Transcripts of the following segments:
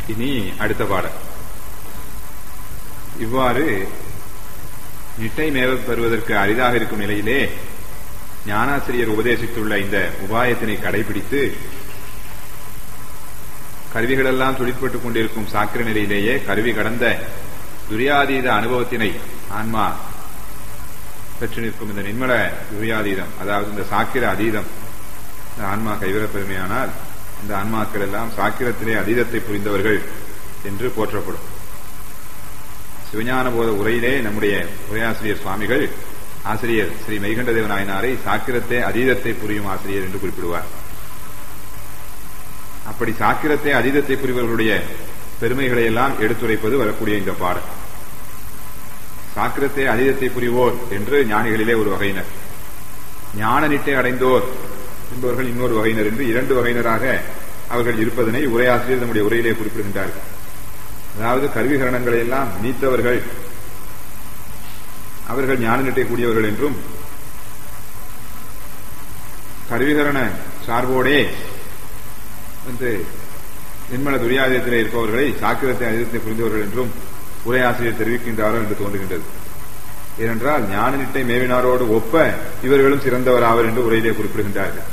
இனி அடுத்த பாடல் இவ்வாறு நிட்டை மேவ பெறுவதற்கு அரிதாக இருக்கும் நிலையிலே ஞானாசிரியர் உபதேசித்துள்ள இந்த உபாயத்தினை கடைபிடித்து கருவிகளெல்லாம் துடிப்பட்டுக் கொண்டிருக்கும் சாக்கிர நிலையிலேயே கருவி கடந்த துரியாதீத அனுபவத்தினை ஆன்மா பெற்று நிற்கும் இந்த நிர்மல துரியாதீதம் அதாவது இந்த சாக்கிர அதீதம் இந்த ஆன்மா கைவிட பெருமையானால் இந்த ஆன்மாக்கள் எல்லாம் சாக்கிரத்திலே அதீதத்தை புரிந்தவர்கள் என்று போற்றப்படும் சிவஞான போத உரையிலே நம்முடைய உரையாசிரியர் சுவாமிகள் ஆசிரியர் ஸ்ரீ மெய்கண்டதேவ நாயனாரை சாக்கிரத்தை அதீதத்தை புரியும் ஆசிரியர் என்று குறிப்பிடுவார் அப்படி சாக்கிரத்தை அதீதத்தை புரிவர்களுடைய பெருமைகளை எல்லாம் எடுத்துரைப்பது வரக்கூடிய இந்த பாடல் சாக்கிரத்தை அதீதத்தை புரிவோர் என்று ஞானிகளிலே ஒரு வகையினர் ஞான நிட்டை அடைந்தோர் என்பவர்கள் இன்னொரு வகையினர் என்று இரண்டு வகையினராக அவர்கள் இருப்பதனை உரையாசிரியர் நம்முடைய உரையிலே குறிப்பிடுகின்றார்கள் அதாவது கருவிகரணங்களை எல்லாம் நீத்தவர்கள் அவர்கள் ஞான நிட்டை கூடியவர்கள் என்றும் கருவிகரண சார்போடே வந்து நிர்மல துரியாதயத்திலே இருப்பவர்களை சாக்கிரத்தை அதிர்த்தை புரிந்தவர்கள் என்றும் உரையாசிரியர் தெரிவிக்கின்றாரோ என்று தோன்றுகின்றது ஏனென்றால் ஞான நிட்டை மேவினாரோடு ஒப்ப இவர்களும் சிறந்தவராவர் என்று உரையிலே குறிப்பிடுகின்றார்கள்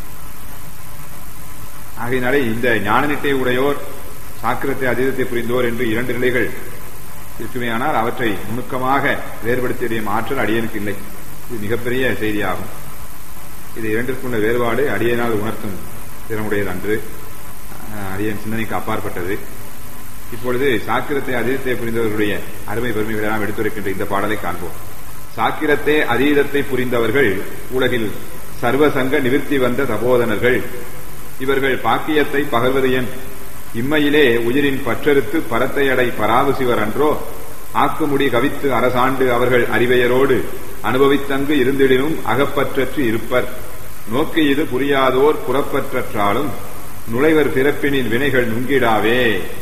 ஆகையினாலே இந்த ஞான நிட்டை உடையோர் சாக்கிரத்தை அதீதத்தை புரிந்தோர் என்று இரண்டு நிலைகள் இருக்குமேயானால் அவற்றை நுணுக்கமாக வேறுபடுத்தி அறியும் ஆற்றல் அடியனுக்கு இல்லை இது மிகப்பெரிய செய்தியாகும் இது இரண்டிற்குள்ள வேறுபாடு அடியனால் உணர்த்தும் திறமுடையது அன்று அடியன் சிந்தனைக்கு அப்பாற்பட்டது இப்பொழுது சாக்கிரத்தை அதீதத்தை புரிந்தவர்களுடைய அருமை பெருமைகள் எல்லாம் எடுத்துரைக்கின்ற இந்த பாடலை காண்போம் சாக்கிரத்தை அதீதத்தை புரிந்தவர்கள் உலகில் சர்வசங்க நிவிற்த்தி வந்த தபோதனர்கள் இவர்கள் பாக்கியத்தை பகர்வதையன் இம்மையிலே உயிரின் பற்றறுத்து பரத்தையடை பராவசிவர் அன்றோ ஆக்குமுடி கவித்து அரசாண்டு அவர்கள் அறிவையரோடு அனுபவித்தங்கு இருந்திடினும் அகப்பற்றற்று இருப்பர் நோக்கு இது புரியாதோர் புறப்பற்றாலும் நுழைவர் பிறப்பினின் வினைகள் நுங்கிடாவே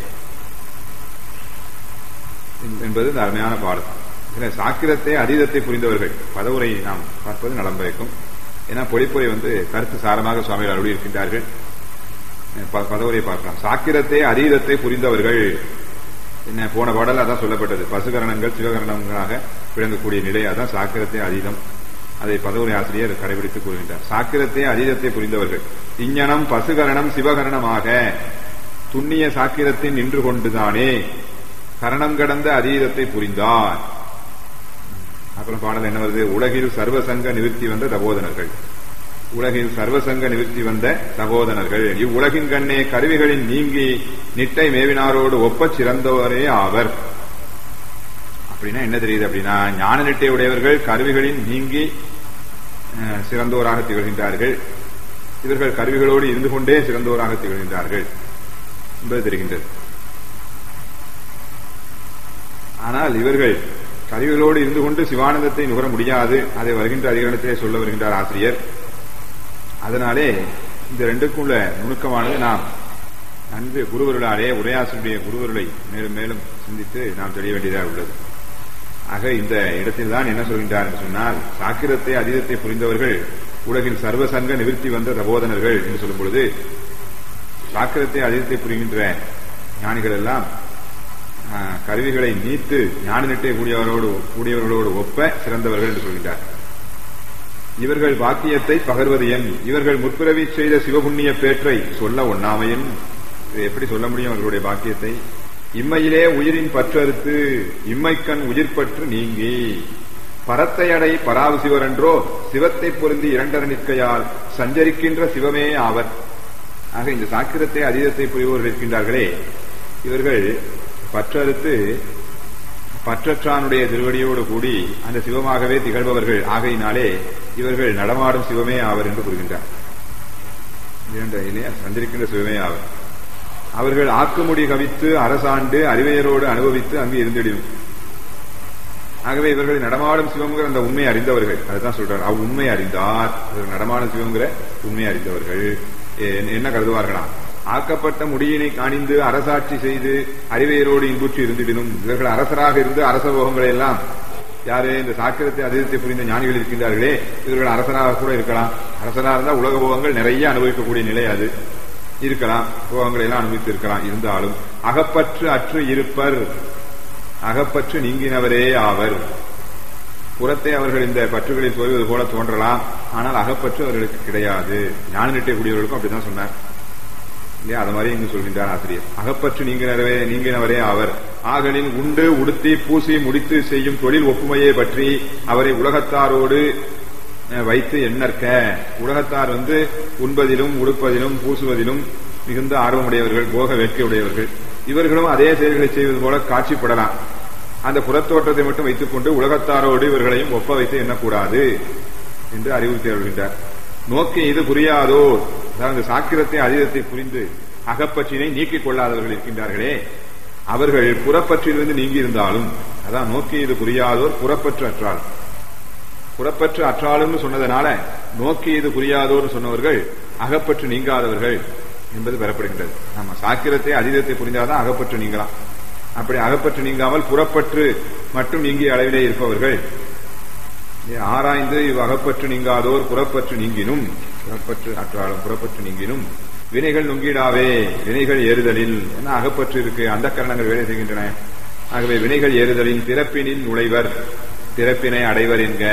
என்பது இந்த அருமையான பாடம் சாக்கிரத்தை அதீதத்தை புரிந்தவர்கள் பதவுரை நாம் பார்ப்பது நலம் பயக்கும் ஏன்னா பொழிப்புரை வந்து கருத்து சாரமாக சுவாமிகள் அருளி இருக்கின்றார்கள் பதவுரை பார்க்கலாம் சாக்கிரத்தை அதீதத்தை புரிந்தவர்கள் என்ன போன பாடல் அதான் சொல்லப்பட்டது பசுகரணங்கள் சிவகரணங்களாக விளங்கக்கூடிய நிலை அதான் சாக்கிரத்தை அதீதம் அதை பதவுரை ஆசிரியர் கடைபிடித்து கூறுகின்றார் சாக்கிரத்தை அதீதத்தை புரிந்தவர்கள் இஞ்ஞனம் பசுகரணம் சிவகரணமாக துண்ணிய சாக்கிரத்தில் நின்று கொண்டுதானே கரணம் கடந்த அதீதத்தை புரிந்தார் அப்புறம் பாடல் என்ன வருது உலகில் சர்வசங்க நிவர்த்தி வந்த தபோதனர்கள் உலகில் சர்வசங்க நிவர்த்தி வந்த சகோதரர்கள் இவ்வுலகின் கண்ணே கருவிகளின் நீங்கி நிட்டை மேவினாரோடு ஒப்பச் சிறந்தவரே ஆவர் அப்படின்னா என்ன தெரியுது அப்படின்னா ஞான நிட்டை உடையவர்கள் கருவிகளின் நீங்கி சிறந்தோராக திகழ்கின்றார்கள் இவர்கள் கருவிகளோடு இருந்து கொண்டே சிறந்தோராக திகழ்கின்றார்கள் என்பது தெரிகின்றது ஆனால் இவர்கள் கருவிகளோடு இருந்து கொண்டு சிவானந்தத்தை நுகர முடியாது அதை வருகின்ற அதிகாரத்திலே சொல்ல வருகின்றார் ஆசிரியர் அதனாலே இந்த ரெண்டுக்குள்ள நுணுக்கமானது நாம் நன்கு குருவர்களாலே உரையாசிரிய குருவர்களை மேலும் மேலும் சிந்தித்து நாம் தெரிய வேண்டியதாக உள்ளது ஆக இந்த இடத்தில் தான் என்ன சொல்கின்றார் என்று சொன்னால் சாக்கிரத்தை அதீதத்தை புரிந்தவர்கள் உலகில் சர்வசங்க நிவர்த்தி வந்த தபோதனர்கள் என்று சொல்லும் பொழுது சாக்கிரத்தை அதீதத்தை புரிகின்ற ஞானிகள் எல்லாம் கருவிகளை நீத்து ஞான நிட்டை கூடியவரோடு கூடியவர்களோடு ஒப்ப சிறந்தவர்கள் என்று சொல்கின்றார் இவர்கள் பாக்கியத்தை பகர்வது என் இவர்கள் முற்பிறவி செய்த சிவபுண்ணிய பேற்றை சொல்ல ஒண்ணாமையின் எப்படி சொல்ல முடியும் அவர்களுடைய பாக்கியத்தை இம்மையிலே உயிரின் பற்றறுத்து இம்மைக்கண் உயிர் பற்று நீங்கி பரத்தை அடை பராவு சிவர் என்றோ சிவத்தை பொருந்தி இரண்டர நிற்கையால் சஞ்சரிக்கின்ற சிவமே ஆவர் ஆக இந்த சாக்கிரத்தை அதீதத்தை புரிவோர்கள் இருக்கின்றார்களே இவர்கள் பற்றறுத்து பற்றற்றானுடைய திருவடியோடு கூடி அந்த சிவமாகவே திகழ்பவர்கள் ஆகையினாலே இவர்கள் நடமாடும் சிவமே ஆவர் என்று கூறுகின்றார் சந்திருக்கின்ற சிவமே ஆவர் அவர்கள் ஆக்குமுடி கவித்து அரசாண்டு அறிவையரோடு அனுபவித்து அங்கு இருந்திடும் ஆகவே இவர்கள் நடமாடும் சிவங்கிற அந்த உண்மை அறிந்தவர்கள் அதுதான் சொல்றார் அவ் உண்மை அறிந்தார் நடமாடும் சிவங்கிற உண்மை அறிந்தவர்கள் என்ன கருதுவார்களாம் ஆக்கப்பட்ட முடியினை காணிந்து அரசாட்சி செய்து அறிவையரோடு இன்புற்று இருந்திடனும் இவர்கள் அரசராக இருந்து அரச போகங்களை எல்லாம் யாரு இந்த சாக்கிரத்தை அதிர்த்தை புரிந்த ஞானிகள் இருக்கின்றார்களே இவர்கள் அரசராக கூட இருக்கலாம் அரசராக இருந்தால் உலக போகங்கள் நிறைய அனுபவிக்கக்கூடிய நிலை அது இருக்கலாம் போகங்களை எல்லாம் அனுபவித்து இருக்கலாம் இருந்தாலும் அகப்பற்று அற்று இருப்பர் அகப்பற்று நீங்கினவரே ஆவர் புறத்தை அவர்கள் இந்த பற்றுகளில் தோய்வது போல தோன்றலாம் ஆனால் அகப்பற்று அவர்களுக்கு கிடையாது ஞான நிட்டை கூடியவர்களுக்கும் அப்படிதான் சொன்னார் இல்லையா அது மாதிரி இங்கு சொல்கின்றார் ஆசிரியர் அகப்பற்று நீங்கினவரே நீங்கினவரே அவர் ஆகலின் உண்டு உடுத்தி பூசி முடித்து செய்யும் தொழில் ஒப்புமையை பற்றி அவரை உலகத்தாரோடு அஹ், வைத்து எண்ணற்க உலகத்தார் வந்து உண்பதிலும் உடுப்பதிலும் பூசுவதிலும் மிகுந்த ஆர்வமுடையவர்கள் போக வேட்கை உடையவர்கள் இவர்களும் அதே செயல்களை செய்வது போல காட்சிப்படலாம் அந்த புறத்தோற்றத்தை மட்டும் வைத்துக் கொண்டு உலகத்தாரோடு இவர்களையும் ஒப்ப வைத்து எண்ணக்கூடாது என்று அறிவுறுத்தி வருகின்றார் நோக்கி இது புரியாதோ அதாவது சாக்கிரத்தை அதீதத்தை புரிந்து அகப்பற்றினை நீக்கிக் கொள்ளாதவர்கள் இருக்கின்றார்களே அவர்கள் புறப்பற்றிலிருந்து நீங்கி இருந்தாலும் அதான் நோக்கி இது புரியாதோர் புறப்பற்று அற்றால் புறப்பற்று அற்றாலும்னு சொன்னதனால நோக்கி இது புரியாதோர்னு சொன்னவர்கள் அகப்பற்று நீங்காதவர்கள் என்பது பெறப்படுகின்றது நம்ம சாக்கிரத்தை அதீதத்தை புரிந்தாதான் அகப்பற்று நீங்கலாம் அப்படி அகப்பற்று நீங்காமல் புறப்பற்று மட்டும் நீங்கிய அளவிலே இருப்பவர்கள் ஆராய்ந்து இவ் அகப்பற்று நீங்காதோர் புறப்பற்று நீங்கினும் புறப்பற்று அற்றாலும் புறப்பற்று நீங்கினும் வினைகள் நுங்கிடாவே வினைகள் ஏறுதலில் என்ன அகப்பற்று இருக்கு அந்த கரணங்கள் வேலை செய்கின்றன ஆகவே வினைகள் ஏறுதலின் பிறப்பினில் நுழைவர் பிறப்பினை அடைவர் என்க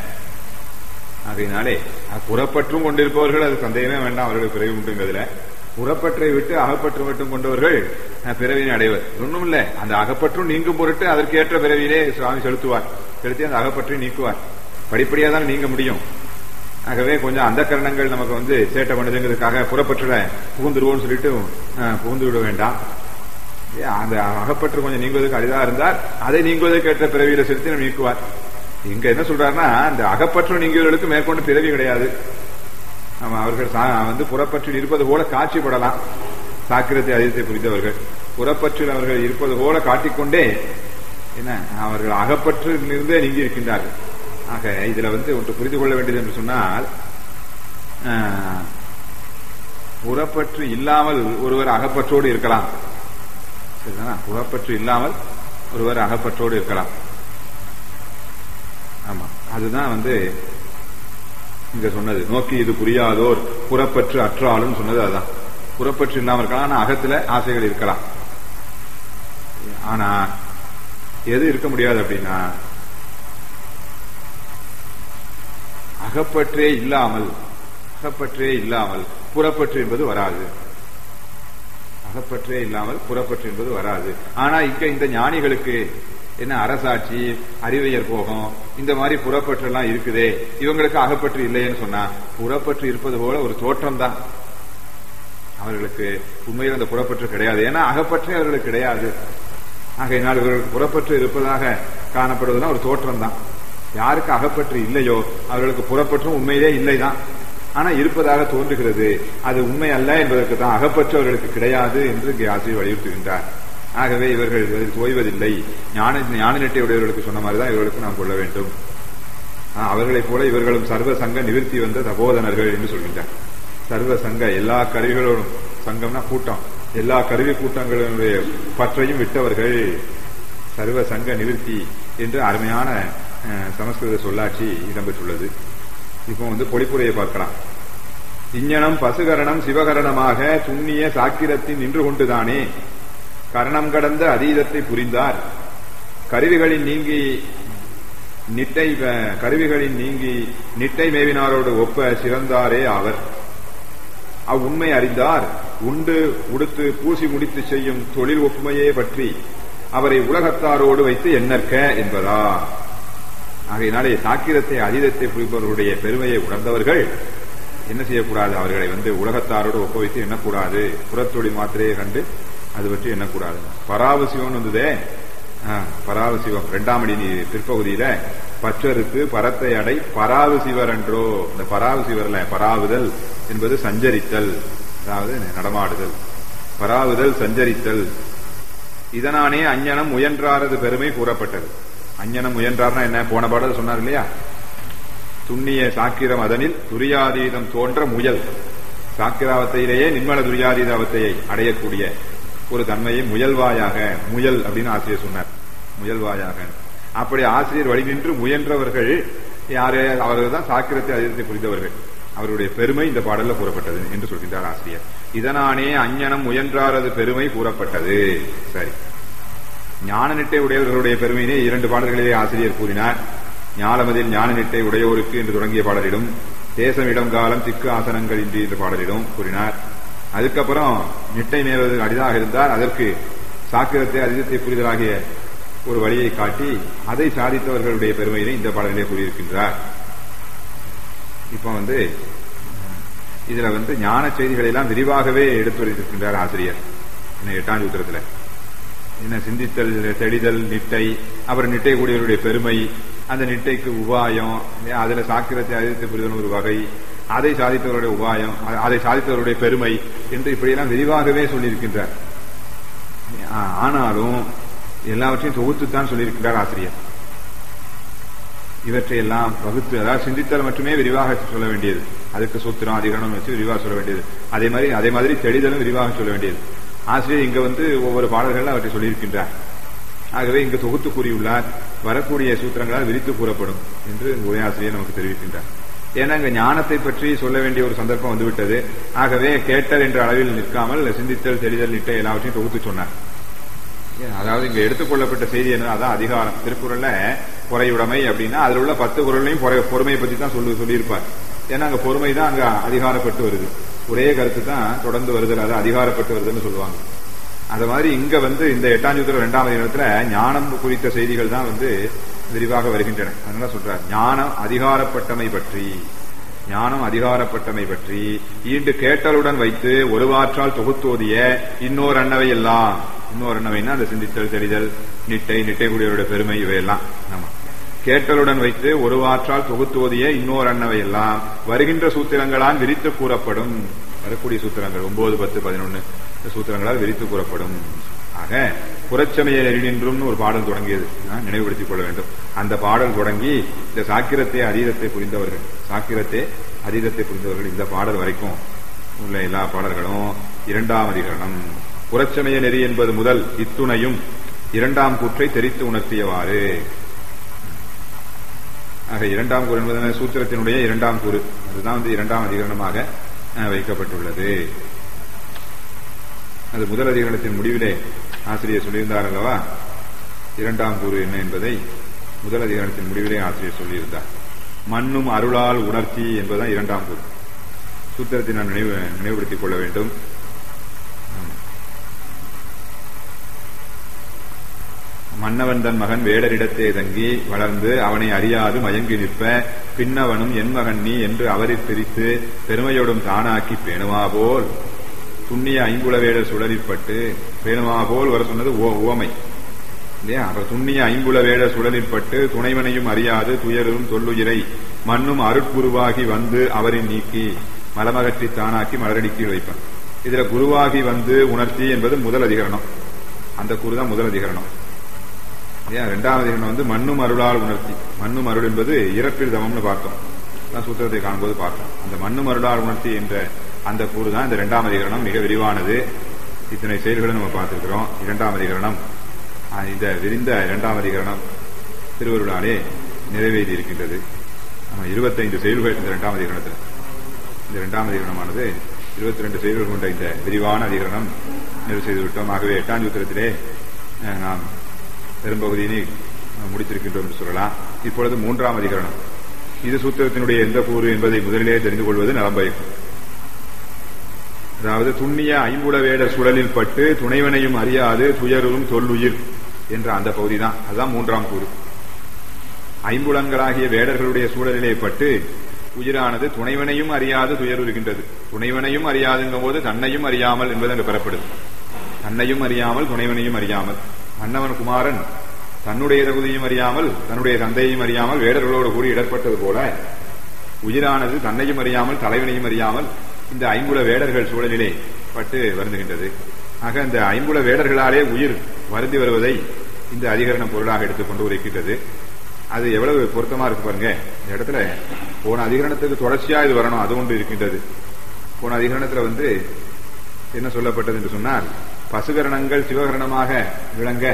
ஆகையினாலே அஹ், புறப்பற்றும் கொண்டிருப்பவர்கள் அது சந்தேகமே வேண்டாம் அவர்கள் பிறகு உண்டுங்கிறதுல புறப்பற்றை விட்டு அகப்பற்று மட்டும் கொண்டவர்கள் அஹ், பிறவினை அடைவர் ஒண்ணும் இல்ல அந்த அகப்பற்றும் நீங்கும் பொருட்டு அதற்கு ஏற்ற பிறவியிலே சுவாமி செலுத்துவார் செலுத்தி அந்த அகப்பற்றை நீக்குவார் படிப்படியா தான் நீங்க முடியும் ஆகவே கொஞ்சம் அந்த கரணங்கள் நமக்கு வந்து சேட்டை பண்ணுதுங்கிறதுக்காக புறப்பற்றுல புகுந்துருவோம்னு சொல்லிட்டு அஹ், புகுந்து விட வேண்டாம் ஏ, அந்த அகப்பற்று கொஞ்சம் நீங்குவதற்கு அரிதா இருந்தால் அதை நீங்குவதற்கு ஏற்ற பிறவியில செலுத்தி நம்ம நீக்குவார் இங்க என்ன சொல்றாருன்னா அந்த அகப்பற்று நீங்கியவர்களுக்கு மேற்கொண்டு பிறவி கிடையாது ஆமா அவர்கள் சா- வந்து புறப்பற்றில் இருப்பது போல காட்சிப்படலாம் சாக்கிரத்தை அதிகத்தை புரிந்தவர்கள் புறப்பற்றில் அவர்கள் இருப்பது போல காட்டிக்கொண்டே என்ன அவர்கள் அகப்பற்றிலிருந்தே நீங்கி இருக்கின்றார்கள் ஆக இதுல வந்து ஒன்று புரிந்து கொள்ள வேண்டியது என்று சொன்னால் ஆஹ், புறப்பற்று இல்லாமல் ஒருவர் அகப்பற்றோடு இருக்கலாம் சரிதானா புறப்பற்று இல்லாமல் ஒருவர் அகப்பற்றோடு இருக்கலாம் ஆமா அதுதான் வந்து இங்க சொன்னது நோக்கி இது புரியாதோர் புறப்பற்று அற்றாலும் சொன்னது அதுதான் புறப்பற்று இல்லாமல் இருக்கலாம் ஆனா அகத்துல ஆசைகள் இருக்கலாம் ஆனா எது இருக்க முடியாது அப்படின்னா அகப்பற்றே இல்லாமல் அகப்பற்றே இல்லாமல் புறப்பற்று என்பது வராது அகப்பற்றே இல்லாமல் புறப்பற்று என்பது வராது ஆனா இங்க இந்த ஞானிகளுக்கு என்ன அரசாட்சி அறிவையர் போகம் இந்த மாதிரி புறப்பற்று எல்லாம் இருக்குதே இவங்களுக்கு அகப்பற்று இல்லைன்னு சொன்னா புறப்பற்று இருப்பது போல ஒரு தோற்றம் தான் அவர்களுக்கு உண்மையில் அந்த புறப்பற்று கிடையாது ஏன்னா அகப்பற்றே அவர்களுக்கு கிடையாது ஆகையினால் இவர்களுக்கு புறப்பற்று இருப்பதாக காணப்படுவதுனா ஒரு தோற்றம் தான் யாருக்கு அகப்பற்று இல்லையோ அவர்களுக்கு புறப்பற்றும் உண்மையிலே இல்லைதான் ஆனா இருப்பதாக தோன்றுகிறது அது உண்மை அல்ல என்பதற்கு தான் அகப்பற்றவர்களுக்கு கிடையாது என்று இங்கே ஆசிரியர் வலியுறுத்துகின்றார் ஆகவே இவர்கள் இதில் தோய்வதில்லை ஞான ஞான நெட்டையுடையவர்களுக்கு சொன்ன மாதிரி தான் இவர்களுக்கு நாம் கொள்ள வேண்டும் ஆ, அவர்களைப் போல இவர்களும் சர்வ சங்க நிவிர்த்தி வந்த தபோதனர்கள் என்று சொல்கின்றார் சர்வ சங்க எல்லா கருவிகளோடும் சங்கம்னா கூட்டம் எல்லா கருவி கூட்டங்களுடைய பற்றையும் விட்டவர்கள் சர்வ சங்க நிவிர்த்தி என்று அருமையான அஹ், சமஸ்கிருத சொல்லாட்சி இடம்பெற்றுள்ளது இப்போ வந்து பொழிப்புரையை பார்க்கலாம் இஞ்ஞனம் பசுகரணம் சிவகரணமாக துண்ணிய சாக்கிரத்தின் நின்று கொண்டுதானே கரணம் கடந்த அதீதத்தை புரிந்தார் கருவிகளின் நீங்கி நிட்டை அஹ், கருவிகளின் நீங்கி நிட்டை மேவினாரோடு ஒப்ப சிறந்தாரே அவர் அவ்வுண்மை அறிந்தார் உண்டு உடுத்து பூசி முடித்து செய்யும் தொழில் ஒப்புமையே பற்றி அவரை உலகத்தாரோடு வைத்து எண்ணற்க என்பதா ஆகையினாலே சாக்கிரத்தை அதீதத்தை புரிபவர்களுடைய பெருமையை உணர்ந்தவர்கள் என்ன செய்யக்கூடாது அவர்களை வந்து உலகத்தாரோடு ஒப்ப வைத்து எண்ணக்கூடாது புறத்தொழில் மாத்திரையை கண்டு அது பற்றி எண்ணக்கூடாது பராவு சிவன் வந்ததே ஆ, பராவு சிவம் இரண்டாம் அடி நீ- பிற்பகுதியில பற்றறுத்து பரத்தை அடை பராவு சிவர் என்றோ இந்த பராவு சிவர்ல பராவுதல் என்பது சஞ்சரித்தல் அதாவது நடமாடுதல் பராவுதல் சஞ்சரித்தல் இதனானே அஞ்ஞனம் முயன்றாரது பெருமை கூறப்பட்டது அஞ்ஞனம் முயன்றார்னா என்ன போன பாடல் சொன்னார் இல்லையா துண்ணிய சாக்கிரம் அதனில் துரியாதீதம் தோன்ற முயல் சாக்கிராவத்தையிலேயே நிர்மல துரியாதீதாவத்தையை அடையக்கூடிய ஒரு தன்மையை முயல்வாயாக முயல் அப்படின்னு ஆசிரியர் சொன்னார் முயல்வாயாக அப்படி ஆசிரியர் வழி நின்று முயன்றவர்கள் யாரு அவர்கள் தான் சாக்கிரத்தை அதீதத்தை புரிந்தவர்கள் அவருடைய பெருமை இந்த பாடல்ல கூறப்பட்டது என்று சொல்கின்றார் ஆசிரியர் இதனானே அஞ்ஞனம் முயன்றாரது பெருமை கூறப்பட்டது சரி ஞான நிட்டை உடையவர்களுடைய பெருமையினை இரண்டு பாடல்களிலே ஆசிரியர் கூறினார் ஞானமதில் ஞான நிட்டை உடையோருக்கு என்று தொடங்கிய பாடலிலும் தேசம் இடம் காலம் திக்கு ஆசனங்கள் இன்றி என்ற பாடலிலும் கூறினார் அதுக்கப்புறம் நிட்டை நேர்வது அரிதாக இருந்தால் அதற்கு சாக்கிரத்தை அதிதத்தை புரிதலாகிய ஒரு வழியை காட்டி அதை சாதித்தவர்களுடைய பெருமையினை இந்த பாடலிலே கூறியிருக்கின்றார் இப்ப வந்து இதுல வந்து ஞான செய்திகளை எல்லாம் விரிவாகவே எடுத்துரைத்திருக்கின்றார் ஆசிரியர் என்ன எட்டாம் சூத்திரத்துல என்ன சிந்தித்தல் தெளிதல் நிட்டை அப்புறம் நிட்டை கூடியவருடைய பெருமை அந்த நிட்டைக்கு உபாயம் அதுல சாக்கிரத்தை அறிவித்து புரிதல் ஒரு வகை அதை சாதித்தவருடைய உபாயம் அதை சாதித்தவருடைய பெருமை என்று இப்படியெல்லாம் விரிவாகவே சொல்லியிருக்கின்றார் ஆனாலும் எல்லாவற்றையும் தொகுத்துத்தான் சொல்லியிருக்கிறார் ஆசிரியர் இவற்றையெல்லாம் வகுத்து அதாவது சிந்தித்தல் மட்டுமே விரிவாக சொல்ல வேண்டியது அதுக்கு சூத்திரம் அதிகரணம் வச்சு விரிவாக சொல்ல வேண்டியது அதே மாதிரி அதே மாதிரி தெளிதலும் விரிவாக சொல்ல வேண்டியது ஆசிரியர் இங்க வந்து ஒவ்வொரு பாடல்கள் அவற்றை சொல்லியிருக்கின்றார் ஆகவே இங்கு தொகுத்து கூறியுள்ளார் வரக்கூடிய சூத்திரங்களால் விரித்து கூறப்படும் என்று உரையாசிரியர் நமக்கு தெரிவிக்கின்றார் ஏன்னா இங்க ஞானத்தை பற்றி சொல்ல வேண்டிய ஒரு சந்தர்ப்பம் வந்துவிட்டது ஆகவே கேட்டல் என்ற அளவில் நிற்காமல் சிந்தித்தல் தெளிதல் நிட்ட எல்லாவற்றையும் தொகுத்து சொன்னார் அதாவது இங்க எடுத்துக்கொள்ளப்பட்ட செய்தி என்ன அதான் அதிகாரம் திருக்குறள்ல குறையுடைமை அப்படின்னா அதுல உள்ள பத்து குரல்லையும் பொறுமையை பத்தி தான் சொல்லி சொல்லியிருப்பார் ஏன்னா அங்க பொறுமை தான் அங்க அதிகாரப்பட்டு வருது ஒரே கருத்து தான் தொடர்ந்து வருதல் அது அதிகாரப்பட்டு வருதுன்னு சொல்லுவாங்க அந்த மாதிரி இங்க வந்து இந்த எட்டாம் சூத்திரம் இரண்டாம் அதிகாரத்துல ஞானம் குறித்த செய்திகள் தான் வந்து விரிவாக வருகின்றன அதனால சொல்றார் ஞானம் அதிகாரப்பட்டமை பற்றி ஞானம் அதிகாரப்பட்டமை பற்றி ஈண்டு கேட்டலுடன் வைத்து ஒருவாற்றால் தொகுத்தோதிய இன்னொரு அன்னவை எல்லாம் இன்னொரு அன்னவைன்னா அந்த சிந்தித்தல் தெளிதல் நிட்டை நிட்டை கூடியவருடைய பெருமை இவையெல்லாம் ஆமா கேட்டலுடன் வைத்து ஒரு வாற்றால் தொகுத்தோதிய இன்னொரு அன்னவை எல்லாம் வருகின்ற சூத்திரங்களால் விரித்து கூறப்படும் வரக்கூடிய சூத்திரங்கள் ஒன்பது பத்து பதினொன்னு சூத்திரங்களால் விரித்து கூறப்படும் ஆக புறச்சமய நெறிநின்றும்னு ஒரு பாடல் தொடங்கியது நினைவுபடுத்திக் கொள்ள வேண்டும் அந்த பாடல் தொடங்கி இந்த சாக்கிரத்தை அதீதத்தை புரிந்தவர்கள் சாக்கிரத்தை அதீதத்தை புரிந்தவர்கள் இந்த பாடல் வரைக்கும் உள்ள எல்லா பாடல்களும் இரண்டாம் அதிகரணம் புறச்சமய நெறி என்பது முதல் இத்துணையும் இரண்டாம் கூற்றை தெரித்து உணர்த்தியவாறு ஆக இரண்டாம் கூறு என்பது சூத்திரத்தினுடைய இரண்டாம் கூறு அதுதான் வந்து இரண்டாம் அதிகரணமாக வைக்கப்பட்டுள்ளது அது முதல் அதிகரணத்தின் முடிவிலே ஆசிரியர் சொல்லியிருந்தார் அல்லவா இரண்டாம் கூறு என்ன என்பதை முதல் அதிகாரத்தின் முடிவிலே ஆசிரியர் சொல்லியிருந்தார் மண்ணும் அருளால் உணர்ச்சி என்பதுதான் இரண்டாம் கூறு சூத்திரத்தை நான் நினைவு நினைவுபடுத்திக் கொள்ள வேண்டும் மன்னவன் தன் மகன் வேடரிடத்தே தங்கி வளர்ந்து அவனை அறியாது மயங்கி நிற்ப பின்னவனும் என் மகன் நீ என்று அவரில் பிரித்து பெருமையோடும் தானாக்கி பேணுமா போல் துண்ணிய ஐங்குல வேடர் சுழலிற்பட்டு பேணுமா போல் வர சொன்னது ஓமை இல்லையா அவர் துண்ணிய ஐங்குல வேடர் சுழலிற்பட்டு துணைவனையும் அறியாது துயரும் தொல்லுயிரை மண்ணும் அருட்குருவாகி வந்து அவரின் நீக்கி மலமகற்றி தானாக்கி மலரடிக்கி வைப்பான் இதுல குருவாகி வந்து உணர்ச்சி என்பது முதல் அதிகரணம் அந்த கூறு தான் முதல் அதிகரணம் ஏன் இரண்டாவது அதிகரணம் வந்து மண்ணும் அருளால் உணர்ச்சி மண்ணும் அருள் என்பது இறப்பில் தமம்னு பார்த்தோம் அதான் சூத்திரத்தை காணும்போது பார்த்தோம் அந்த மண்ணும் அருளால் உணர்ச்சி என்ற அந்த கூறு தான் இந்த இரண்டாம் அதிகரணம் மிக விரிவானது இத்தனை செயல்களை நம்ம பார்த்திருக்கிறோம் இரண்டாம் அதிகரணம் இந்த விரிந்த இரண்டாம் அதிகரணம் திருவருளாலே நிறைவேறி இருக்கின்றது இருபத்தைந்து செயல்கள் இந்த இரண்டாம் அதிகரணத்தில் இந்த இரண்டாம் அதிகரணமானது இருபத்தி ரெண்டு செயல்கள் கொண்ட இந்த விரிவான அதிகரணம் நிறைவு செய்துவிட்டோம் ஆகவே எட்டாம் சூத்திரத்திலே நாம் பெரும்பகுதியினை முடித்திருக்கின்றோம் என்று சொல்லலாம் இப்பொழுது மூன்றாம் அதிகரணம் இது சூத்திரத்தினுடைய எந்த கூறு என்பதை முதலிலே தெரிந்து கொள்வது நலம் பயக்கும் அதாவது துண்ணிய ஐம்புல வேட சுழலில் பட்டு துணைவனையும் அறியாது துயரும் தொல்லுயிர் என்ற அந்த பகுதி தான் அதுதான் மூன்றாம் கூறு ஐம்புலன்களாகிய வேடர்களுடைய சூழலிலே பட்டு உயிரானது துணைவனையும் அறியாது துயருகின்றது துணைவனையும் அறியாதுங்கும் போது தன்னையும் அறியாமல் என்பது அங்கு பெறப்படுது தன்னையும் அறியாமல் துணைவனையும் அறியாமல் அன்னவன் குமாரன் தன்னுடைய தகுதியும் அறியாமல் தன்னுடைய தந்தையையும் அறியாமல் வேடர்களோடு கூடி இடர்பட்டது போல உயிரானது தன்னையும் அறியாமல் தலைவனையும் அறியாமல் இந்த ஐம்புல வேடர்கள் சூழலிலே பட்டு வருந்துகின்றது ஆக இந்த ஐம்புல வேடர்களாலே உயிர் வருந்தி வருவதை இந்த அதிகரணம் பொருளாக எடுத்துக்கொண்டு உரைக்கின்றது அது எவ்வளவு பொருத்தமா இருக்கு பாருங்க இந்த இடத்துல போன அதிகரணத்துக்கு தொடர்ச்சியா இது வரணும் அது ஒன்று இருக்கின்றது போன அதிகரணத்துல வந்து என்ன சொல்லப்பட்டது என்று சொன்னால் பசுகரணங்கள் சிவகரணமாக விளங்க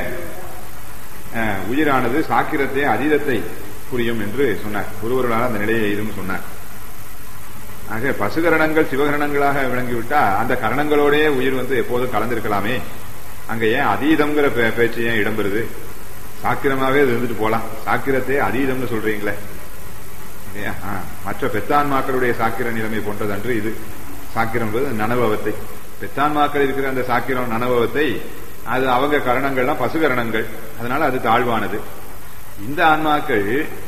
உயிரானது சாக்கிரத்தை அதீதத்தை புரியும் என்று சொன்னார் ஒருவர்களால் அந்த நிலையை எய்தும் சொன்னார் ஆக பசுகரணங்கள் சிவகரணங்களாக விளங்கிவிட்டா அந்த கரணங்களோடே உயிர் வந்து எப்போதும் கலந்திருக்கலாமே அங்க ஏன் அதீதம்ங்கிற பே- பேச்சு ஏன் இடம்பெறுது சாக்கிரமாவே அது இருந்துட்டு போலாம் சாக்கிரத்தை அதீதம்னு சொல்றீங்களே இல்லையா? ஆ, மற்ற பெத்தான்மாக்களுடைய சாக்கிர நிலைமை போன்றதன்று இது சாக்கிரம் என்பது நனவவத்தை பெத்தான்மாக்கள் இருக்கிற அந்த சாக்கிரம் நனவவத்தை அது அவங்க கரணங்கள்லாம் பசுகரணங்கள் அதனால அது தாழ்வானது இந்த ஆன்மாக்கள்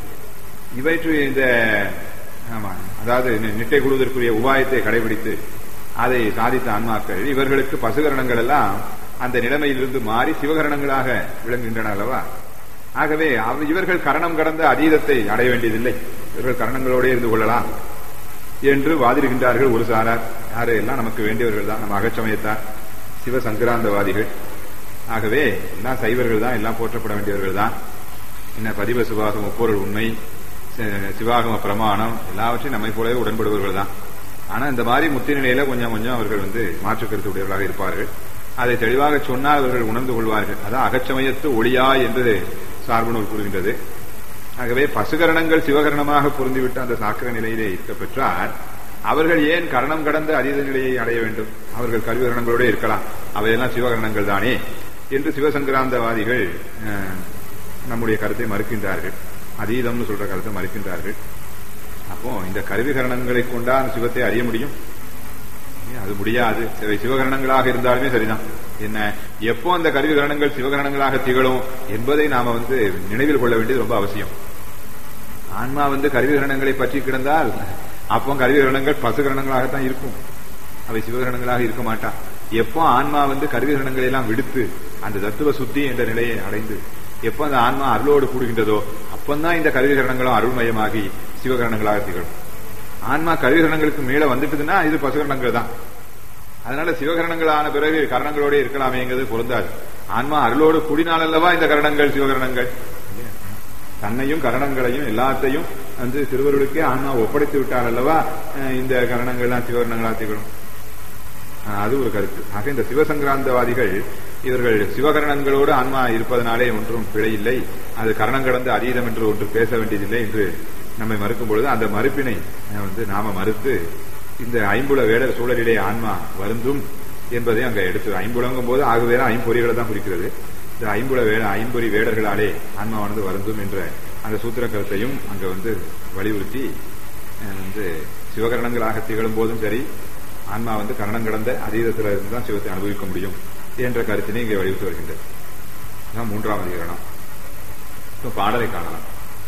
இவற்று இந்த ஆமா அதாவது நி- நிட்டை குழுவதற்குரிய உபாயத்தை கடைபிடித்து அதை சாதித்த ஆன்மாக்கள் இவர்களுக்கு பசுகரணங்கள் எல்லாம் அந்த நிலைமையிலிருந்து மாறி சிவகரணங்களாக விளங்குகின்றன அல்லவா ஆகவே அவ- இவர்கள் கரணம் கடந்த அதீதத்தை அடைய வேண்டியதில்லை இவர்கள் கரணங்களோடே இருந்து கொள்ளலாம் என்று வாதிடுகின்றார்கள் ஒரு சாரார் யாரு எல்லாம் நமக்கு வேண்டியவர்கள் தான் நம்ம அகச்சமயத்தார் சிவ சங்கராந்தவாதிகள் ஆகவே எல்லாம் சைவர்கள் தான் எல்லாம் போற்றப்பட வேண்டியவர்கள் தான் என்ன பதிவ சிவாகம பொருள் உண்மை சி- சிவாகம பிரமாணம் எல்லாவற்றையும் நம்மை போலவே உடன்படுபவர்கள் தான் ஆனா இந்த மாதிரி முத்தி நிலையில கொஞ்சம் கொஞ்சம் அவர்கள் வந்து மாற்று கருத்து உடையவர்களாக இருப்பார்கள் அதை தெளிவாக சொன்னால் அவர்கள் உணர்ந்து கொள்வார்கள் அதான் அகச்சமயத்து ஒளியா என்று சார்பு நூல் கூறுகின்றது ஆகவே பசுகரணங்கள் சிவகரணமாக பொருந்திவிட்டு அந்த சாக்கிர நிலையிலே இருக்க பெற்றால் அவர்கள் ஏன் கரணம் கடந்த அதீத நிலையை அடைய வேண்டும் அவர்கள் கல்விகரணங்களோட இருக்கலாம் அவையெல்லாம் சிவகரணங்கள் தானே என்று சிவசங்கராந்தவாதிகள் அஹ், நம்முடைய கருத்தை மறுக்கின்றார்கள் அதீதம்னு சொல்ற கருத்தை மறுக்கின்றார்கள் அப்போ இந்த கருவிகரணங்களை கொண்டா அந்த சிவத்தை அறிய முடியும் ஏன் அது முடியாது சிவ சிவகரணங்களாக இருந்தாலுமே சரிதான் என்ன எப்போ அந்த கருவிகரணங்கள் சிவகரணங்களாக திகழும் என்பதை நாம வந்து நினைவில் கொள்ள வேண்டியது ரொம்ப அவசியம் ஆன்மா வந்து கருவிகரணங்களை பற்றி கிடந்தால் அப்போ கருவிகரணங்கள் பசுகரணங்களாகத்தான் இருக்கும் அவை சிவகரணங்களாக இருக்க மாட்டா எப்போ ஆன்மா வந்து கருவிகரணங்களை எல்லாம் விடுத்து அந்த தத்துவ சுத்தி என்ற நிலையை அடைந்து எப்போ அந்த ஆன்மா அருளோடு கூடுகின்றதோ அப்பந்தான் இந்த கருவிகரணங்களும் அருள்மயமாகி சிவகரணங்களாக திகழும் ஆன்மா கருவிகரணங்களுக்கு மேல வந்துட்டுதுன்னா இது பசுகரணங்கள் தான் அதனால சிவகரணங்கள் ஆன பிறகு கரணங்களோட இருக்கலாமேங்கிறது பொருந்தாது ஆன்மா அருளோடு கூடினால் அல்லவா இந்த கரணங்கள் சிவகரணங்கள் தன்னையும் கரணங்களையும் எல்லாத்தையும் வந்து திருவருளுக்கே ஆன்மா ஒப்படைத்து விட்டார் அல்லவா அஹ் இந்த கரணங்கள்லாம் சிவகரணங்களா திகழும் அஹ் அது ஒரு கருத்து ஆக இந்த சிவசங்கிராந்தவாதிகள் இவர்கள் சிவகரணங்களோடு ஆன்மா இருப்பதனாலே ஒன்றும் பிழை இல்லை அது கரணம் கடந்த அதீதம் என்று ஒன்று பேச வேண்டியதில்லை என்று நம்மை மறுக்கும் பொழுது அந்த மறுப்பினை அஹ் வந்து நாம மறுத்து இந்த ஐம்புல வேடர் சூழலிலே ஆன்மா வருந்தும் என்பதை அங்க எடுத்து ஐம்புலங்கும் போது ஆகுவேற ஐம்பொறிகளை தான் குறிக்கிறது இந்த ஐம்புல வேட ஐம்பொறி வேடர்களாலே ஆன்மாவானது வருந்தும் என்ற அந்த சூத்திர கருத்தையும் அங்க வந்து வலியுறுத்தி அஹ் வந்து சிவகரணங்களாக திகழும் போதும் சரி ஆன்மா வந்து கரணம் கடந்த அதீதத்தில் இருந்து தான் சிவத்தை அனுபவிக்க முடியும் என்ற கருத்தினை இங்கே வலியுறுத்தி வருகின்றது இதுதான் மூன்றாம் அதிகரணம் இப்ப பாடலை காணலாம்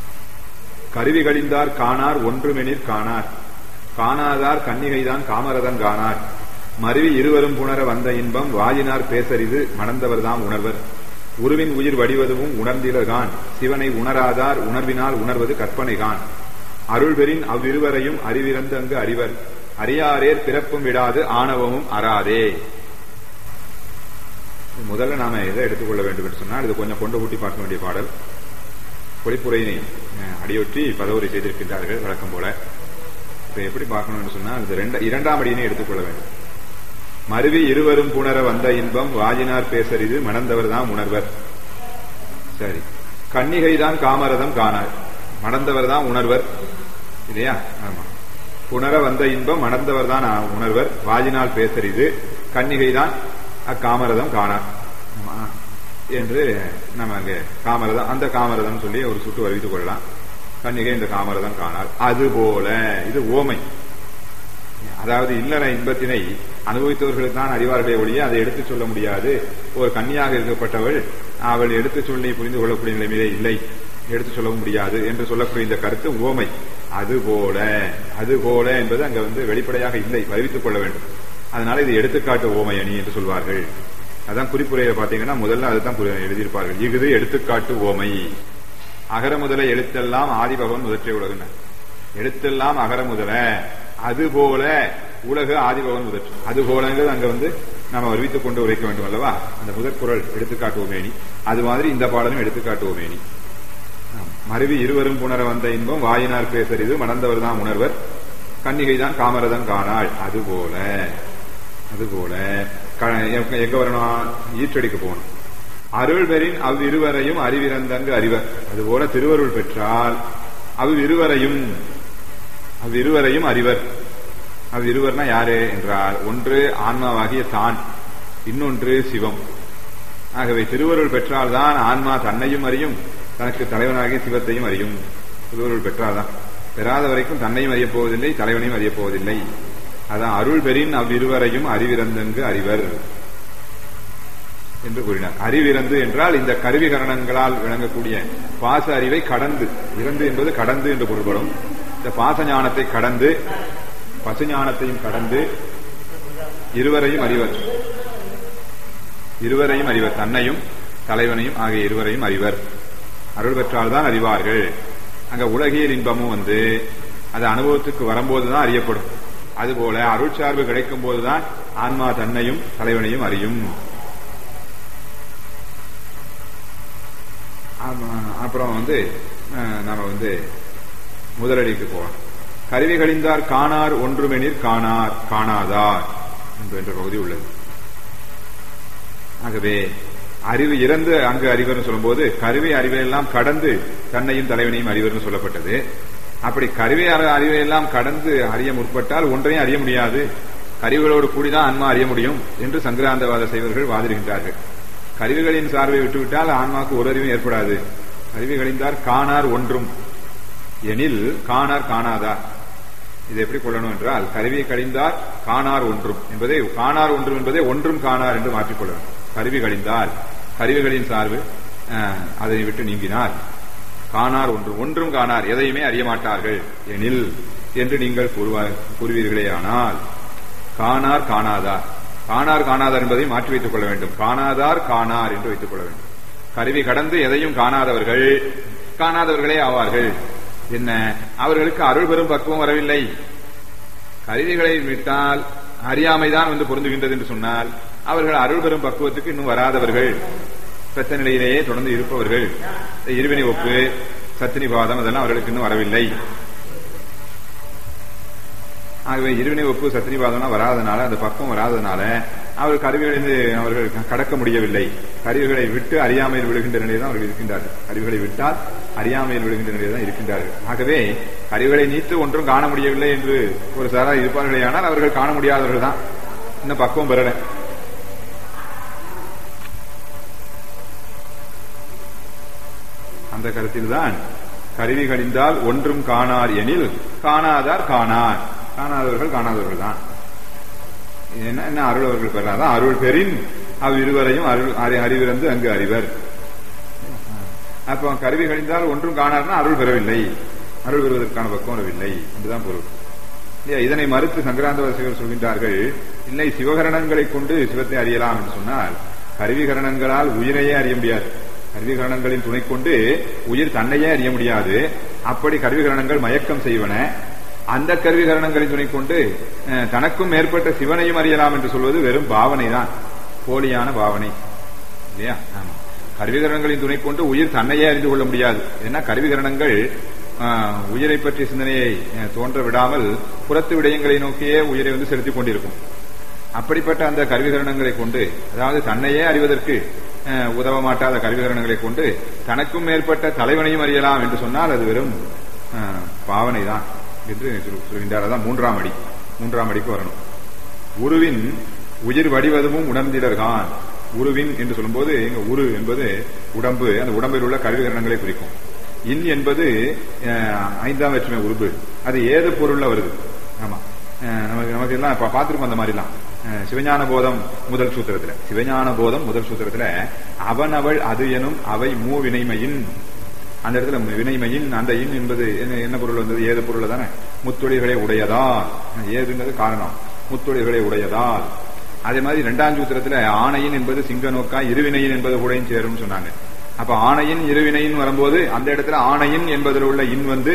கருவி கழிந்தார் காணார் ஒன்றுமெனிற் காணார் காணாதார் கன்னிகைதான் காமரதன் காணார் மருவி இருவரும் புணர வந்த இன்பம் வாயினார் பேசறிது மணந்தவர்தாம் உணர்வர் உருவின் உயிர் வடிவதுவும் உணர்ந்திலகான் சிவனை உணராதார் உணர்வினால் உணர்வது கற்பனைகான் அருள்வெறின் அவ்விருவரையும் அறிவிறந்து அங்கு அறிவர் அறியாரேர் பிறப்பும் விடாது ஆணவமும் அறாதே முதல்ல நாம எதை எடுத்துக்கொள்ள வேண்டும் என்று சொன்னால் இது கொஞ்சம் கொண்டு ஊட்டி பார்க்க வேண்டிய பாடல் பொழிப்புரையினை அஹ், அடியொற்றி பதவுரை செய்திருக்கின்றார்கள் வழக்கம் போல இப்ப எப்படி பார்க்கணும்னு சொன்னால் இது ரெண்ட- இரண்டாம் அடியினை எடுத்துக்கொள்ள வேண்டும் மருவி இருவரும் புணர வந்த இன்பம் வாஜினார் பேசறிது மணந்தவர் தான் உணர்வர் சரி கன்னிகைதான் காமரதம் காணார் மணந்தவர் தான் உணர்வர் இல்லையா ஆமா புணர வந்த இன்பம் மணந்தவர் தான் உணர்வர் வாஜினால் பேசறிது கன்னிகைதான் அக்காமரதம் காணார் ஆமா. என்று நம்ம அங்க காமரதம் அந்த காமரதம் சொல்லி ஒரு சுட்டு அறிவித்துக் கொள்ளலாம் கன்னிகை இந்த காமரதம் காணார் அதுபோல இது ஓமை அதாவது இல்லற இன்பத்தினை அனுபவித்தவர்களுக்கு தான் அறிவார்களே ஒழிய அதை எடுத்துச் சொல்ல முடியாது ஒரு கன்னியாக இருக்கப்பட்டவள் அவள் எடுத்துச் சொல்லி புரிந்து கொள்ளக்கூடிய நிலைமையிலே இல்லை எடுத்துச் சொல்லவும் முடியாது என்று சொல்லக்கூடிய இந்த கருத்து ஓமை அதுபோல அதுபோல என்பது அங்க வந்து வெளிப்படையாக இல்லை வருவித்துக் கொள்ள வேண்டும் அதனால இது எடுத்துக்காட்டு ஓமை அணி என்று சொல்வார்கள் அதான் குறிப்புரையில பாத்தீங்கன்னா முதல்ல அதுதான் குறி- எழுதியிருப்பார்கள் இஃது எடுத்துக்காட்டு ஓமை அகர முதல எழுத்தெல்லாம் ஆதிபகவன் முதற்றே உலகுன எழுத்தெல்லாம் அகர முதல அதுபோல உலகு ஆதிபகவன் முதற்று அதுபோலங்கிறது அங்க வந்து நாம அறிவித்துக் கொண்டு உரைக்க வேண்டும் அல்லவா அந்த முதற்குரல் எடுத்துக்காட்டு ஓமேனி அது மாதிரி இந்த பாடலும் எடுத்துக்காட்டு ஓமேனி ஆம். மருவி இருவரும் புணர வந்த இன்பம் வாயினார் பேசறிது மணந்தவர் தான் உணர்வர் கன்னிகை தான் காமரதன் காணாள் அதுபோல அதுபோல க- எங்க எங்க வரணும் ஈற்றடிக்கு போகணும் அருள் பெறின் அவ்விருவரையும் அறிவிறந்தங்கு அறிவர் அதுபோல திருவருள் பெற்றால் அவ்விருவரையும் அவ்விருவரையும் அறிவர் அது இருவர்னா யாரு என்றால் ஒன்று ஆன்மாவாகிய தான் இன்னொன்று சிவம் ஆகவே திருவருள் பெற்றால்தான் ஆன்மா தன்னையும் அறியும் தனக்கு தலைவனாகிய சிவத்தையும் அறியும் திருவருள் பெற்றால்தான் பெறாத வரைக்கும் தன்னையும் அறியப் போவதில்லை தலைவனையும் அறியப் போவதில்லை அதான் அருள் பெறின் அவ்விருவரையும் அறிவிறந்தங்கு அறிவர் என்று கூறினார் அறிவிறந்து என்றால் இந்த கருவிகரணங்களால் விளங்கக்கூடிய பாச அறிவை கடந்து இறந்து என்பது கடந்து என்று பொருள்படும் இந்த பாச ஞானத்தை கடந்து பசு ஞானத்தையும் கடந்து இருவரையும் அறிவர் இருவரையும் அறிவர் தன்னையும் தலைவனையும் ஆகிய இருவரையும் அறிவர் அருள் பெற்றால்தான் அறிவார்கள் அங்க உலகியல் இன்பமும் வந்து அது அனுபவத்துக்கு வரும்போதுதான் அறியப்படும் அதுபோல அருள் சார்பு கிடைக்கும் போதுதான் ஆன்மா தன்னையும் தலைவனையும் அறியும் அப்புறம் வந்து நம்ம வந்து முதலடிக்கு போவோம் கருவி கழிந்தார் காணார் ஒன்றுமெனில் காணார் காணாதார் என்ற பகுதி உள்ளது ஆகவே அறிவு இறந்து அங்கு அறிவர்னு சொல்லும்போது கருவி அறிவையெல்லாம் கடந்து தன்னையும் தலைவனையும் அறிவர்னு சொல்லப்பட்டது அப்படி கருவி அறிவையெல்லாம் கடந்து அறிய முற்பட்டால் ஒன்றையும் அறிய முடியாது கருவிகளோடு கூடிதான் ஆன்மா அறிய முடியும் என்று சங்கிராந்தவாத செய்வர்கள் வாதிடுகின்றார்கள் கருவிகளின் சார்பை விட்டுவிட்டால் ஆன்மாவுக்கு ஒரு அறிவும் ஏற்படாது கருவிகளின்தார் காணார் ஒன்றும் எனில் காணார் காணாதார் இது எப்படி கொள்ளணும் என்றால் கருவியை கழிந்தார் காணார் ஒன்றும் என்பதை காணார் ஒன்றும் என்பதை ஒன்றும் காணார் என்று மாற்றிக்கொள்ளணும் கருவி கழிந்தால் கருவிகளின் சார்பு அதை விட்டு நீங்கினார் காணார் ஒன்று ஒன்றும் காணார் எதையுமே அறிய மாட்டார்கள் எனில் என்று நீங்கள் கூறுவீர்களே ஆனால் காணார் காணாதார் காணார் காணாதார் என்பதை மாற்றி வைத்துக் கொள்ள வேண்டும் காணாதார் காணார் என்று வைத்துக் கொள்ள வேண்டும் கருவி கடந்து எதையும் காணாதவர்கள் காணாதவர்களே ஆவார்கள் என்ன அவர்களுக்கு அருள் பெறும் பக்குவம் வரவில்லை கருவிகளை விட்டால் அறியாமைதான் வந்து பொருந்துகின்றது என்று சொன்னால் அவர்கள் அருள் பெறும் பக்குவத்துக்கு இன்னும் வராதவர்கள் பெத்த நிலையிலேயே தொடர்ந்து இருப்பவர்கள் இருவினை ஒப்பு சத்தினிபாதம் அதெல்லாம் அவர்களுக்கு இன்னும் வரவில்லை ஆகவே இருவினை ஒப்பு சத்தினிபாதம்லாம் வராதனால அந்த பக்கம் வராதனால அவர் கருவிகளிலிருந்து அவர்கள் கடக்க முடியவில்லை கருவிகளை விட்டு அறியாமையில் விழுகின்ற நிலையில் தான் அவர்கள் இருக்கின்றார்கள் கருவிகளை விட்டால் அறியாமையில் விழுகின்ற நிலையில் தான் இருக்கின்றார்கள் ஆகவே கருவிகளை நீத்து ஒன்றும் காண முடியவில்லை என்று ஒரு சாரா இருப்பார்களே ஆனால் அவர்கள் காண முடியாதவர்கள் தான் இன்னும் பக்குவம் பெறல அந்த கருத்தில்தான் கருவி கழிந்தால் ஒன்றும் காணார் எனில் காணாதார் காணார் காணாதவர்கள் காணாதவர்கள் தான் என்ன என்ன அருள் அவர்கள் பெறாதான் அருள் பெறின் அவ் இருவரையும் அருள் அறிவிறந்து அங்கு அறிவர் அப்போ கருவி கழிந்தால் ஒன்றும் காணார்னா அருள் பெறவில்லை அருள் பெறுவதற்கான பக்கம் வரவில்லை என்றுதான் பொருள் இல்லையா இதனை மறுத்து சங்கராந்தவாசிகள் சொல்கின்றார்கள் இல்லை சிவகரணங்களை கொண்டு சிவத்தை அறியலாம் என்று சொன்னால் கருவிகரணங்களால் உயிரையே அறிய முடியாது கருவிகரணங்களின் துணை கொண்டு உயிர் தன்னையே அறிய முடியாது அப்படி கருவிகரணங்கள் மயக்கம் செய்வன அந்த கருவிகரணங்களின் துணை கொண்டு தனக்கும் மேற்பட்ட சிவனையும் அறியலாம் என்று சொல்வது வெறும் பாவனை தான் போலியான பாவனை இல்லையா ஆமா கருவிகரணங்களின் துணை கொண்டு உயிர் தன்னையே அறிந்து கொள்ள முடியாது ஏன்னா கருவிகரணங்கள் உயிரை பற்றிய சிந்தனையை தோன்ற விடாமல் புறத்து விடயங்களை நோக்கியே உயிரை வந்து செலுத்திக் கொண்டிருக்கும் அப்படிப்பட்ட அந்த கருவிகரணங்களை கொண்டு அதாவது தன்னையே அறிவதற்கு உதவ மாட்டாத கருவிகரணங்களை கொண்டு தனக்கும் மேற்பட்ட தலைவனையும் அறியலாம் என்று சொன்னால் அது வெறும் பாவனை தான் என்று சொல்கின்றார் அதான் மூன்றாம் அடி மூன்றாம் அடிக்கு வரணும் உருவின் உயிர் வடிவதுமும் உணர்ந்திடர்கான் உருவின் என்று சொல்லும்போது இங்க உரு என்பது உடம்பு அந்த உடம்பில் உள்ள கருவிகரணங்களை குறிக்கும் இன் என்பது ஐந்தாம் வேற்றுமை உருபு அது ஏது பொருள்ல வருது ஆமா நமக்கு நமக்கு எல்லாம் பார்த்திருக்கோம் அந்த மாதிரிலாம் சிவஞான போதம் முதல் சூத்திரத்துல சிவஞான போதம் முதல் சூத்திரத்துல அவன் அவள் அது எனும் அவை மூ வினைமையின் அந்த இடத்துல வினைமையின் அந்த இன் என்பது என்ன பொருள் வந்தது ஏது பொருள் தானே முத்தொழில்களை உடையதால் ஏதுங்கிறது காரணம் முத்தொழில்களை உடையதால் அதே மாதிரி இரண்டாம் சூத்திரத்துல ஆணையின் என்பது சிங்க நோக்கா இருவினையின் என்பது கூடயும் சேரும் சொன்னாங்க அப்ப ஆணையின் இருவினையின் வரும்போது அந்த இடத்துல ஆணையின் என்பதில் உள்ள இன் வந்து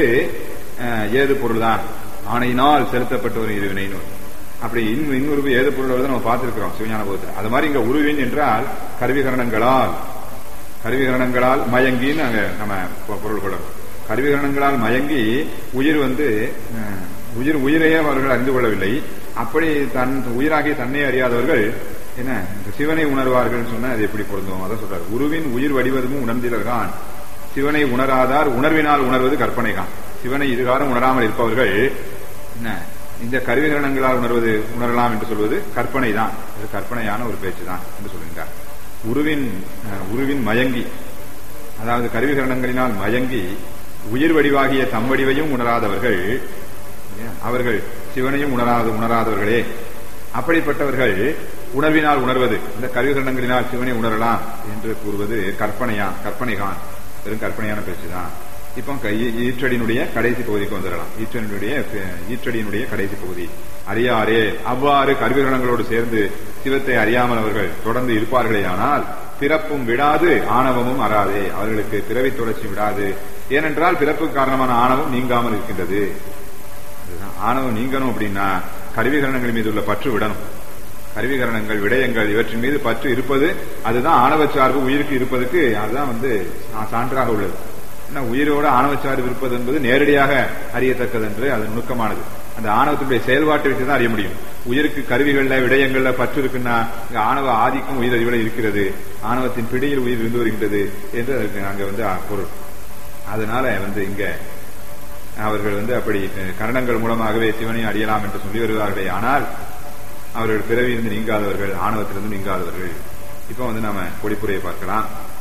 ஏது பொருள் தான் ஆணையினால் செலுத்தப்பட்ட ஒரு இருவினைன்னு அப்படி இன் இன்னொரு ஏது பொருள் வருது நம்ம பார்த்திருக்கிறோம் சிவஞான போதத்தில் அது மாதிரி இங்க உருவின் என்றால் கருவிகரணங்களால் கருவிகரணங்களால் மயங்கின்னு அங்க நம்ம பொருள் கொள்ளணும் கருவிகரணங்களால் மயங்கி உயிர் வந்து உயிர் உயிரையே அவர்கள் அறிந்து கொள்ளவில்லை அப்படி தன் உயிராகி தன்னை அறியாதவர்கள் என்ன சிவனை உணர்வார்கள் சொன்னா அது எப்படி பொருந்தும் அதான் சொல்றாரு உருவின் உயிர் வடிவதும் உணர்ந்திலர்கான் சிவனை உணராதார் உணர்வினால் உணர்வது கற்பனைகான் சிவனை இதுகாரம் உணராமல் இருப்பவர்கள் என்ன இந்த கருவிகரணங்களால் உணர்வது உணரலாம் என்று சொல்வது கற்பனை தான் இது கற்பனையான ஒரு பேச்சு தான் என்று சொல்கின்றார் உருவின் அஹ், உருவின் மயங்கி அதாவது கருவிகரணங்களினால் மயங்கி உயிர் வடிவாகிய தம் வடிவையும் உணராதவர்கள் அவர்கள் சிவனையும் உணராத உணராதவர்களே அப்படிப்பட்டவர்கள் உணர்வினால் உணர்வது இந்த கருவிகரணங்களினால் சிவனை உணரலாம் என்று கூறுவது கற்பனையா கற்பனைகான் வெறும் கற்பனையான பேச்சுதான் இப்போ க- ஈ- ஈற்றடியினுடைய கடைசி பகுதிக்கு வந்துடலாம் ஈற்றடியினுடைய அஹ், ஈற்றடியினுடைய கடைசி பகுதி அறியாரே அவ்வாறு கருவிகரணங்களோடு சேர்ந்து சிவத்தை அறியாமல் அவர்கள் தொடர்ந்து இருப்பார்களேயானால் பிறப்பும் விடாது ஆணவமும் அறாதே அவர்களுக்கு பிறவி தொடர்ச்சி விடாது ஏனென்றால் பிறப்புக்கு காரணமான ஆணவம் நீங்காமல் இருக்கின்றது அதுதான். ஆணவம் நீங்கணும் அப்படின்னா கருவிகரணங்கள் மீது உள்ள பற்று விடணும் கருவிகரணங்கள் விடயங்கள் இவற்றின் மீது பற்று இருப்பது அதுதான் ஆணவ சார்பு உயிருக்கு இருப்பதற்கு அதுதான் வந்து சா- சான்றாக உள்ளது ஏன்னா உயிரோட ஆணவ சார்பு இருப்பது என்பது நேரடியாக அறியத்தக்கது என்று அது நுணுக்கமானது அந்த ஆணவத்தினுடைய செயல்பாட்டை வச்சு தான் அறிய முடியும் உயிருக்கு கருவிகள்ல விடயங்கள்ல பற்று இருக்குன்னா இங்க ஆணவ ஆதிக்கம் உயிர் அறிவுல இருக்கிறது ஆணவத்தின் பிடியில் உயிர் இருந்து வருகின்றது என்று அதுக்கு அங்க வந்து அ, பொருள் அதனால வந்து இங்க அவர்கள் வந்து அப்படி அஹ், கரணங்கள் மூலமாகவே சிவனை அடியலாம் என்று சொல்லி வருவார்களே ஆனால் அவர்கள் பிறவியிலிருந்து நீங்காதவர்கள் ஆணவத்திலிருந்து நீங்காதவர்கள் இப்போ வந்து நாம பொடிப்புரையை பார்க்கலாம்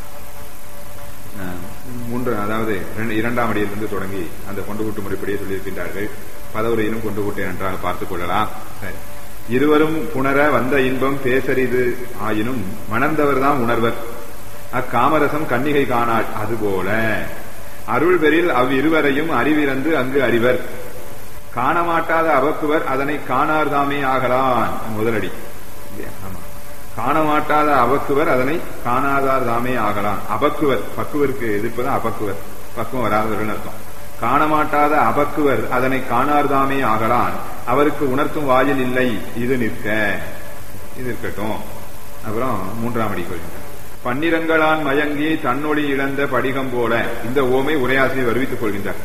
அஹ், மூன்று அதாவது இரண்டு- இரண்டாம் அடியிலிருந்து தொடங்கி அந்த கொண்டு கூட்டு முறைப்படியே சொல்லியிருக்கின்றார்கள் பதவுரையிலும் கொண்டு கூட்டேன் என்றால் பார்த்துக் கொள்ளலாம் சரி இருவரும் புணர வந்த இன்பம் பேசரிது ஆயினும் மணர்ந்தவர்தான் உணர்வர் அக்காமரசம் கன்னிகை காணாள் அதுபோல அருள் பெறில் அவ்விருவரையும் அறிவிறந்து அங்கு அறிவர் காணமாட்டாத அவக்குவர் அதனை காணார்தாமே ஆகலான் முதலடி இல்லையா? ஆமா. காணமாட்டாத அவக்குவர் அதனை காணாதார் தாமே ஆகலாம் அபக்குவர் பக்குவருக்கு எதிர்ப்பதான் அபக்குவர் பக்குவம் வராதவர்கள் அர்த்தம் காணமாட்டாத அபக்குவர் அதனை காணார்தாமே ஆகலான் அவருக்கு உணர்த்தும் வாயில் இல்லை இது நிற்க இது இருக்கட்டும் அப்புறம் மூன்றாம் அடி கொள்கின்றார் பன்னிரங்களான் மயங்கி தன்னொளி இழந்த படிகம் போல இந்த ஓமை உரையாசிரியர் வருவித்துக் கொள்கின்றார்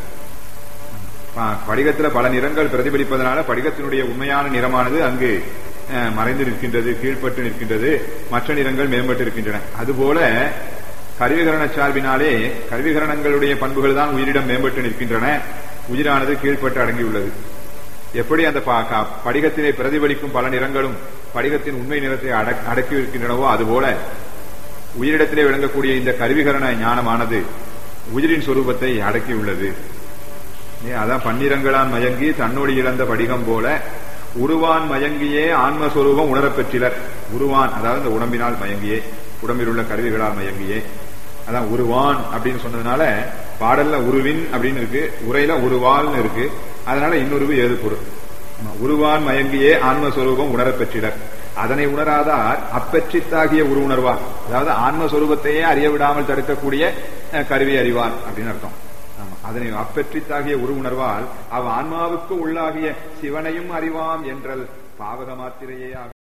ப- படிகத்துல பல நிறங்கள் பிரதிபலிப்பதனால படிகத்தினுடைய உண்மையான நிறமானது அங்கு அஹ், மறைந்து நிற்கின்றது கீழ்ப்பட்டு நிற்கின்றது மற்ற நிறங்கள் மேம்பட்டு இருக்கின்றன அதுபோல கருவிகரண சார்பினாலே கருவிகரணங்களுடைய பண்புகள் தான் உயிரிடம் மேம்பட்டு நிற்கின்றன உயிரானது கீழ்ப்பட்டு அடங்கியுள்ளது எப்படி அந்த ப- க- படிகத்தினை பிரதிபலிக்கும் பல நிறங்களும் படிகத்தின் உண்மை நிறத்தை அடக்- அடக்கி இருக்கின்றனவோ அதுபோல உயிரிடத்திலே விளங்கக்கூடிய இந்த கருவிகரண ஞானமானது உயிரின் சொரூபத்தை அடக்கியுள்ளது ஏ, அதான் பன்னிரங்களான் மயங்கி தன்னோடு இழந்த படிகம் போல உருவான் மயங்கியே ஆன்மஸ்வரூபம் உணரப் பெற்றிலர் உருவான் அதாவது இந்த உடம்பினால் மயங்கியே உடம்பில் உள்ள கருவிகளால் மயங்கியே அதான் உருவான் அப்படின்னு சொன்னதுனால பாடல்ல உருவின் அப்படின்னு இருக்கு உரையில உருவால்னு இருக்கு அதனால இன்னொருவு ஏது பொருள் ஆமா, உருவான் மயங்கியே ஆன்மஸ்வரூபம் உணரப் பெற்றிலர் அதனை உணராதார் அப்பெற்றித்தாகிய உரு உணர்வார் அதாவது ஆன்மஸ்வரூபத்தையே அறிய விடாமல் தடுக்கக்கூடிய அஹ், கருவி அறிவார் அப்படின்னு அர்த்தம் ஆமா, அதனை அப்பெற்றித்தாகிய உரு உணர்வால் அவ் ஆன்மாவுக்கு உள்ளாகிய சிவனையும் அறிவாம் என்றல் பாவக மாத்திரையே ஆகும்